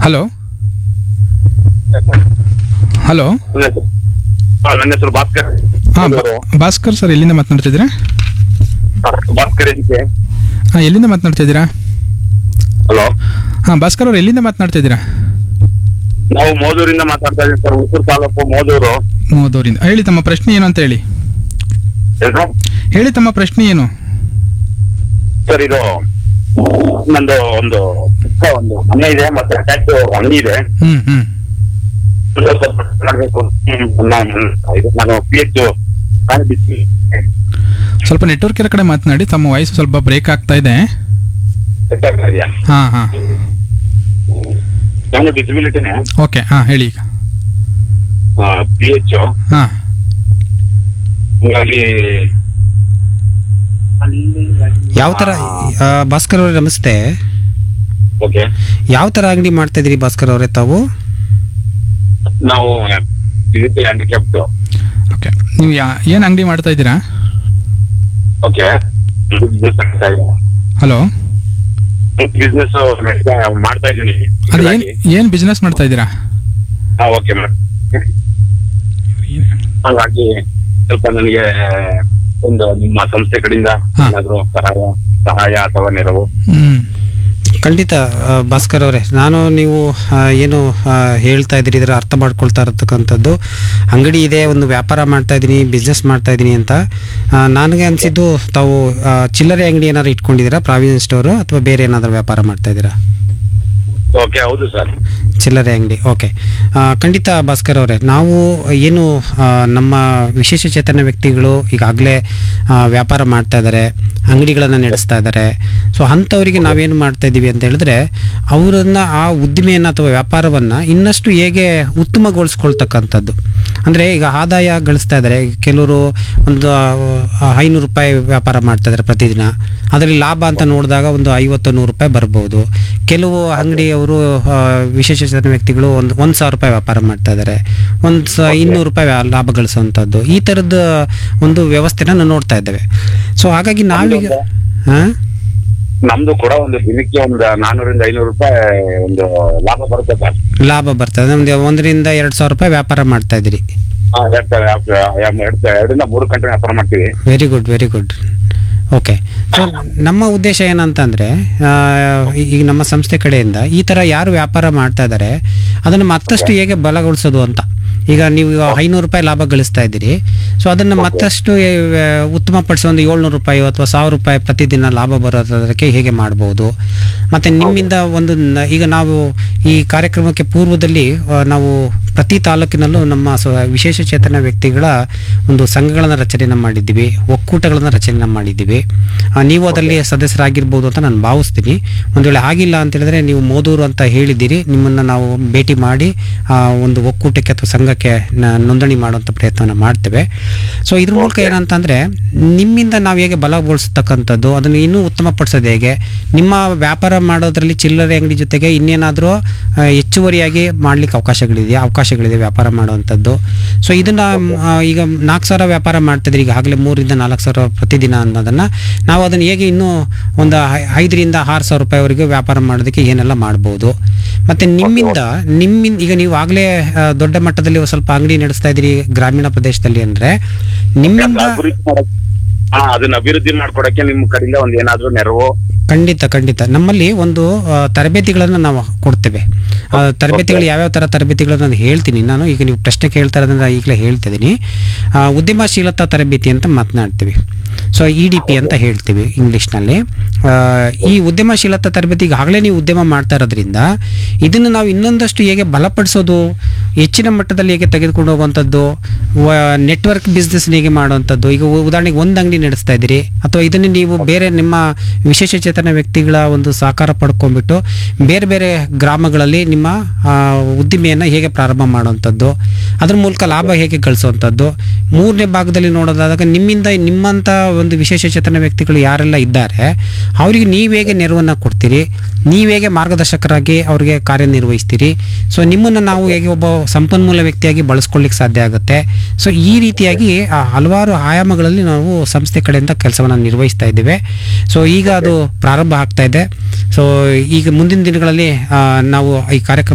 Hello hello ನನ್ನ ಹೆಸರು ಹಾ, ನನ್ನ ಹೆಸರು ಭಾಸ್ಕರ್ ಹಾಂ ಭಾಸ್ಕರ್ ಸರ್ ಎಲ್ಲಿಂದ ಮಾತನಾಡ್ತಿದ್ದೀರಾ ಭಾಸ್ಕರ್ ಇದಕ್ಕೆ ಹಾಂ ಎಲ್ಲಿಂದ ಮಾತನಾಡ್ತಿದ್ದೀರಾ ಹಲೋ ಹಾಂ ಭಾಸ್ಕರ್ ಅವ್ರು ಎಲ್ಲಿಂದ ಮಾತನಾಡ್ತಿದ್ದೀರಾ ನಾವು ಮೋದೂರಿಂದ ಮಾತಾಡ್ತಾ ಇದ್ದೀವಿ ಸರ್ ಹುಣಸೂರು ತಾಲೂಕು ಮೋದೂರು ಮೋದೂರಿಂದ ಹೇಳಿ ತಮ್ಮ ಪ್ರಶ್ನೆ ಏನು ಅಂತ ಹೇಳಿ ಏನು? ಹೇಳಿ ತಮ್ಮ ಪ್ರಶ್ನೆ ಏನು ಸರ್ ಇದು ನಂದು ಒಂದು ಚಿಕ್ಕ ಒಂದು ಮನೆ ಇದೆ ಮತ್ತೆ ಅಟ್ಯಾಚ್ ಅಂಗಡಿ ಇದೆ ಹ್ಞೂ ಹ್ಞೂ ಇದು ಸ್ವಲ್ಪ ಮಾಡ್ಬೇಕು ಹ್ಮ್, ನಾನು ಇದು ನಾನು ಪಿ ಎಚ್ ಸ್ವಲ್ಪ ನೆಟ್ವರ್ಕ್ ಇರೋ ಕಡೆ ಮಾತನಾಡಿ ತಮ್ಮ ವಾಯ್ಸ್ ಸ್ವಲ್ಪ ಬ್ರೇಕ್ ಆಗ್ತಾ ಇದೆ ಹಾಂ ಹಾಂ ನಾನು ಡಿಸಬಿಲಿಟಿನೇ ಓಕೆ ಹಾಂ ಹೇಳಿ ಈಗ ಪಿ ಎಚ್ ಹಾಂ ಹಂಗಾಗಿ ಯಾವ ಥರ ಆ, ಭಾಸ್ಕರ್ ಅವರೇ ನಮಸ್ತೆ ಓಕೆ ಯಾವ ಥರ ಅಂಗಡಿ ಮಾಡ್ತಾ ಇದ್ದೀರಿ ಭಾಸ್ಕರ್ ಅವರೇ ತಾವು ನಾವು ಇದಕ್ಕೆ ಹ್ಯಾಂಡಿಕ್ಯಾಪ್ಟ್ ಓಕೆ ನೀವು ಯಾ ಏನು ಅಂಗಡಿ ಮಾಡ್ತಾ ಇದ್ದೀರಾ ಓಕೆ ಬಿಸ್ನೆಸ್ ಆಗ್ತಾ ಇದೆ ಹಲೋ ಬಿಸ್ನೆಸ್ ಮಾಡ್ತಾ ಇದ್ದೀನಿ ಅದು ಏನು ಏನು ಬಿಸ್ನೆಸ್ ಮಾಡ್ತಾ ಇದ್ದೀರಾ ಹಾ ಓಕೆ ಮೇಡಮ್ ಹಾಗಾಗಿ ಸ್ವಲ್ಪ ನನಗೆ ಒಂದು ನಿಮ್ಮ ಸಂಸ್ಥೆ ಕಡೆಯಿಂದ ಹಾ. ಏನಾದ್ರು ಸಹಾಯ ಸಹಾಯ ಅಥವಾ ನೆರವು ಹ್ಞೂ ಖಂಡಿತ ಆ, ಭಾಸ್ಕರ್ ಅವರೇ ನಾನು ನೀವು ಆ, ಏನು ಆ, ಹೇಳ್ತಾ ಇದ್ದೀರಿ ಇದರ ಅರ್ಥ ಮಾಡ್ಕೊಳ್ತಾ ಇರತಕ್ಕಂಥದ್ದು ಅಂಗಡಿ ಇದೆ ಒಂದು ವ್ಯಾಪಾರ ಮಾಡ್ತಾ ಇದ್ದೀನಿ ಬಿಸ್ನೆಸ್ ಮಾಡ್ತಾ ಇದ್ದೀನಿ ಅಂತ ಆ, ನನಗೆ ಅನಿಸಿದ್ದು ತಾವು ಆ, ಚಿಲ್ಲರೆ ಅಂಗಡಿ ಏನಾದ್ರು ಇಟ್ಕೊಂಡಿದ್ದೀರಾ ಪ್ರಾವಿಷನ್ ಸ್ಟೋರು ಅಥವಾ ಬೇರೆ ಏನಾದರೂ ವ್ಯಾಪಾರ ಮಾಡ್ತಾ ಇದ್ದೀರಾ ಓಕೆ ಹೌದು ಸರ್ ಚಿಲ್ಲರೆ ಅಂಗಡಿ ಓಕೆ ಆ, ಖಂಡಿತ ಭಾಸ್ಕರ್ ಅವರೇ ನಾವು ಏನು ಆ, ನಮ್ಮ ವಿಶೇಷ ಚೇತನ ವ್ಯಕ್ತಿಗಳು ಈಗಾಗಲೇ ವ್ಯಾಪಾರ ಮಾಡ್ತಾ ಇದ್ದಾರೆ ಅಂಗಡಿಗಳನ್ನು ನಡೆಸ್ತಾ ಇದ್ದಾರೆ ಸೊ ಅಂಥವರಿಗೆ ನಾವೇನು ಮಾಡ್ತಾ ಇದ್ದೀವಿ ಅಂತ ಹೇಳಿದ್ರೆ ಅವರನ್ನು ಆ ಉದ್ದಿಮೆಯನ್ನು ಅಥವಾ ವ್ಯಾಪಾರವನ್ನು ಇನ್ನಷ್ಟು ಹೇಗೆ ಉತ್ತಮಗೊಳಿಸ್ಕೊಳ್ತಕ್ಕಂಥದ್ದು ಅಂದರೆ ಈಗ ಆದಾಯ ಗಳಿಸ್ತಾ ಇದ್ದಾರೆ ಕೆಲವರು ಒಂದು ಆ, ಐನೂರು ರೂಪಾಯಿ ವ್ಯಾಪಾರ ಮಾಡ್ತಾ ಇದ್ದಾರೆ ಪ್ರತಿದಿನ ಅದರಲ್ಲಿ ಲಾಭ ಅಂತ ನೋಡಿದಾಗ ಒಂದು ಐವತ್ತು ನೂರು ರೂಪಾಯಿ ಬರ್ಬೋದು ಕೆಲವು ಅಂಗಡಿಯವರು ಆ, ವಿಶೇಷ ಚೇತನ ವ್ಯಕ್ತಿಗಳು ಒಂದು ಒಂದು ಸಾವಿರ ರೂಪಾಯಿ ವ್ಯಾಪಾರ ಮಾಡ್ತಾ ಇದ್ದಾರೆ ಒಂದು ಸ ಇನ್ನೂರು ರೂಪಾಯಿ ವ್ಯಾ- ಲಾಭ ಗಳಿಸುವಂಥದ್ದು ಈ ಥರದ ಒಂದು ವ್ಯವಸ್ಥೆನ ನಾವು ನೋಡ್ತಾ ಇದ್ದೇವೆ ಸೊ ಹಾಗಾಗಿ ನಾವೀಗ ಹಾಂ ನಮ್ದು ಕೂಡ ಒಂದು ದಿನಕ್ಕೆ ಒಂದು ನಾನೂರಿಂದ ಐನೂರು ರೂಪಾಯಿ ಒಂದು ಲಾಭ ಬರುತ್ತೆ ಸರ್ ಲಾಭ ಬರ್ತದೆ ನಮ್ದು ಒಂದರಿಂದ ಎರಡು ಸಾವಿರ ರೂಪಾಯಿ ವ್ಯಾಪಾರ ಮಾಡ್ತಾ ಇದ್ದೀರಿ ಹಾ, ಎರಡ್ ಸಾವಿರ, ಎರಡ್- ಎರಡ್- ಎರಡರಿಂದ ಮೂರು ಗಂಟೆ ವ್ಯಾಪಾರ ಮಾಡ್ತೀವಿ very good very good okay so ನಮ್ಮ ಉದ್ದೇಶ ಏನಂತಂದರೆ ಈಗ ನಮ್ಮ ಸಂಸ್ಥೆ ಕಡೆಯಿಂದ ಈ ಥರ ಯಾರು ವ್ಯಾಪಾರ ಮಾಡ್ತಾ ಇದ್ದಾರೆ ಅದನ್ನು ಮತ್ತಷ್ಟು ಹೇಗೆ ಬಲಗೊಳಿಸೋದು ಅಂತ ಈಗ ನೀವು ಐನೂರು ರೂಪಾಯಿ ಲಾಭ ಗಳಿಸ್ತಾ ಇದ್ದೀರಿ ಸೊ ಅದನ್ನು ಮತ್ತಷ್ಟು ಏ, ಉತ್ತಮಪಡಿಸಿ ಒಂದು ಏಳ್ನೂರು ರೂಪಾಯಿ ಅಥವಾ ಸಾವಿರ ರೂಪಾಯಿ ಪ್ರತಿದಿನ ಲಾಭ ಬರೋದಕ್ಕೆ ಹೇಗೆ ಮಾಡ್ಬೋದು ಮತ್ತು ನಿಮ್ಮಿಂದ ಒಂದು ನ- ಈಗ ನಾವು ಈ ಕಾರ್ಯಕ್ರಮಕ್ಕೆ ಪೂರ್ವದಲ್ಲಿ ಆ, ನಾವು ಪ್ರತಿ ತಾಲೂಕಿನಲ್ಲೂ ನಮ್ಮ ಸ್ವ ವಿಶೇಷ ಚೇತನ ವ್ಯಕ್ತಿಗಳ ಒಂದು ಸಂಘಗಳನ್ನು ರಚನೆಯನ್ನು ಮಾಡಿದ್ದೀವಿ ಒಕ್ಕೂಟಗಳನ್ನು ರಚನೆ ಮಾಡಿದ್ದೀವಿ ಆ, ನೀವು ಅದರಲ್ಲಿ ಸದಸ್ಯರಾಗಿರ್ಬೋದು ಅಂತ ನಾನು ಭಾವಿಸ್ತೀನಿ ಒಂದು ವೇಳೆ ಆಗಿಲ್ಲ ಅಂತ ಹೇಳಿದ್ರೆ ನೀವು ಮೋದೂರು ಅಂತ ಹೇಳಿದ್ದೀರಿ ನಿಮ್ಮನ್ನು ನಾವು ಭೇಟಿ ಮಾಡಿ ಆ, ಒಂದು ಒಕ್ಕೂಟಕ್ಕೆ ಅಥವಾ ಸಂಘಕ್ಕೆ ನ- ನೋಂದಣಿ ಮಾಡುವಂಥ ಪ್ರಯತ್ನವನ್ನು ಮಾಡ್ತೇವೆ ಸೊ ಇದ್ರ ಮೂಲಕ ಏನಂತಂದರೆ ನಿಮ್ಮಿಂದ ನಾವು ಹೇಗೆ ಬಲಗೊಳಿಸ್ತಕ್ಕಂಥದ್ದು ಅದನ್ನು ಇನ್ನೂ ಉತ್ತಮಪಡಿಸೋದು ಹೇಗೆ ನಿಮ್ಮ ವ್ಯಾಪಾರ ಮಾಡೋದ್ರಲ್ಲಿ ಚಿಲ್ಲರೆ ಅಂಗಡಿ ಜೊತೆಗೆ ಇನ್ನೇನಾದರೂ ಹೆಚ್ಚುವರಿಯಾಗಿ ಮಾಡಲಿಕ್ಕೆ ಅವಕಾಶಗಳಿದೆಯಾ ಅವಕಾಶಗಳಿದೆ ವ್ಯಾಪಾರ ಮಾಡುವಂಥದ್ದು ಸೊ ಇದನ್ನು ಈಗ ನಾಲ್ಕು ಸಾವಿರ ವ್ಯಾಪಾರ ಮಾಡ್ತಿದ್ರಿ ಈಗಾಗಲೇ ಮೂರಿಂದ ನಾಲ್ಕು ಸಾವಿರ ಪ್ರತಿದಿನ ಅನ್ನೋದನ್ನು ನಾವು ಅದನ್ನು ಹೇಗೆ ಇನ್ನೂ ಒಂದು ಐ- ಐದರಿಂದ ಆರು ಸಾವಿರ ರೂಪಾಯಿವರೆಗೆ ವ್ಯಾಪಾರ ಮಾಡೋದಕ್ಕೆ ಏನೆಲ್ಲ ಮಾಡ್ಬೋದು ಮತ್ತು ನಿಮ್ಮಿಂದ ನಿಮ್ಮಿಂದ ಈಗ ನೀವು ಆಗಲೇ ದೊಡ್ಡ ಮಟ್ಟದಲ್ಲಿ ಒಂದ್ ಸ್ವಲ್ಪ ಅಂಗಡಿ ನಡೆಸ್ತಾ ಇದ್ದೀರಿ ಗ್ರಾಮೀಣ ಪ್ರದೇಶದಲ್ಲಿ ಅಂದರೆ ನಿಮ್ಮಿಂದ ಅಭಿವೃದ್ಧಿ ಮಾಡಕ್ ಹಾ ಅದನ್ನ ಅಭಿವೃದ್ಧಿ ಮಾಡ್ಕೊಡಕ್ಕೆ ನಿಮ್ ಕಡೆಯಿಂದ ಒಂದ್ ಏನಾದ್ರು ನೆರವು ಖಂಡಿತ ಖಂಡಿತ ನಮ್ಮಲ್ಲಿ ಒಂದು ಆ, ತರಬೇತಿಗಳನ್ನು ನಾವು ಕೊಡ್ತೇವೆ ಆ, ತರಬೇತಿಗಳು ಯಾವ್ಯಾವ ಥರ ತರಬೇತಿಗಳನ್ನು ನಾನು ಹೇಳ್ತೀನಿ ನಾನು ಈಗ ನೀವು ಪ್ರಶ್ನೆ ಕೇಳ್ತಾ ಇರೋದ್ರಿಂದ ಈಗಲೇ ಹೇಳ್ತಿದ್ದೀನಿ ಆ, ಉದ್ಯಮಶೀಲತಾ ತರಬೇತಿ ಅಂತ ಮಾತನಾಡ್ತೀವಿ ಸೊ ಇ ಡಿ ಪಿ ಅಂತ ಹೇಳ್ತೀವಿ ಇಂಗ್ಲೀಷ್ನಲ್ಲಿ ಆ, ಈ ಉದ್ಯಮಶೀಲತಾ ತರಬೇತಿ ಈಗಾಗಲೇ ನೀವು ಉದ್ಯಮ ಮಾಡ್ತಾ ಇರೋದ್ರಿಂದ ಇದನ್ನು ನಾವು ಇನ್ನೊಂದಷ್ಟು ಹೇಗೆ ಬಲಪಡಿಸೋದು ಹೆಚ್ಚಿನ ಮಟ್ಟದಲ್ಲಿ ಹೇಗೆ ತೆಗೆದುಕೊಂಡು ಹೋಗುವಂಥದ್ದು ನೆಟ್ವರ್ಕ್ ಬಿಸ್ನೆಸ್ ಹೇಗೆ ಮಾಡುವಂಥದ್ದು ಈಗ ಉ- ಉದಾಹರಣೆಗೆ ಒಂದು ಅಂಗಡಿ ನಡೆಸ್ತಾ ಇದ್ದೀರಿ ಅಥವಾ ಇದನ್ನು ನೀವು ಬೇರೆ ನಿಮ್ಮ ವಿಶೇಷ ಚೇತನ ವ್ಯಕ್ತಿಗಳ ಒಂದು ಸಹಕಾರ ಪಡ್ಕೊಂಡ್ಬಿಟ್ಟು ಬೇರೆ ಬೇರೆ ಗ್ರಾಮಗಳಲ್ಲಿ ನಿಮ್ಮ ಆ, ಉದ್ದಿಮೆಯನ್ನು ಹೇಗೆ ಪ್ರಾರಂಭ ಮಾಡುವಂಥದ್ದು ಅದ್ರ ಮೂಲಕ ಲಾಭ ಹೇಗೆ ಗಳಿಸುವಂಥದ್ದು ಮೂರನೇ ಭಾಗದಲ್ಲಿ ನೋಡೋದಾದಾಗ ನಿಮ್ಮಿಂದ ನಿಮ್ಮಂಥ ಒಂದು ವಿಶೇಷ ಚೇತನ ವ್ಯಕ್ತಿಗಳು ಯಾರೆಲ್ಲ ಇದ್ದಾರೆ ಅವರಿಗೆ ನೀವು ಹೇಗೆ ನೆರವನ್ನು ಕೊಡ್ತೀರಿ ನೀವು ಹೇಗೆ ಮಾರ್ಗದರ್ಶಕರಾಗಿ ಅವರಿಗೆ ಕಾರ್ಯನಿರ್ವಹಿಸ್ತೀರಿ ಸೊ ನಿಮ್ಮನ್ನು ನಾವು ಹೇಗೆ ಒಬ್ಬ ಸಂಪನ್ಮೂಲ ವ್ಯಕ್ತಿಯಾಗಿ ಬಳಸ್ಕೊಳ್ಳಿಕ್ಕೆ ಸಾಧ್ಯ ಆಗುತ್ತೆ ಸೊ ಈ ರೀತಿಯಾಗಿ ಆ ಹಲವಾರು ಆಯಾಮಗಳಲ್ಲಿ ನಾವು ಸಂಸ್ಥೆ ಕಡೆಯಿಂದ ಕೆಲಸವನ್ನು ನಿರ್ವಹಿಸ್ತಾ ಇದ್ದೇವೆ ಸೊ ಈಗ ಅದು ಪ್ರಾರಂಭ ಆಗ್ತಾ ಇದೆ ಸೊ ಈಗ ಮುಂದಿನ ದಿನಗಳಲ್ಲಿ ಆ, ನಾವು ಈ ಕಾರ್ಯಕ್ರಮ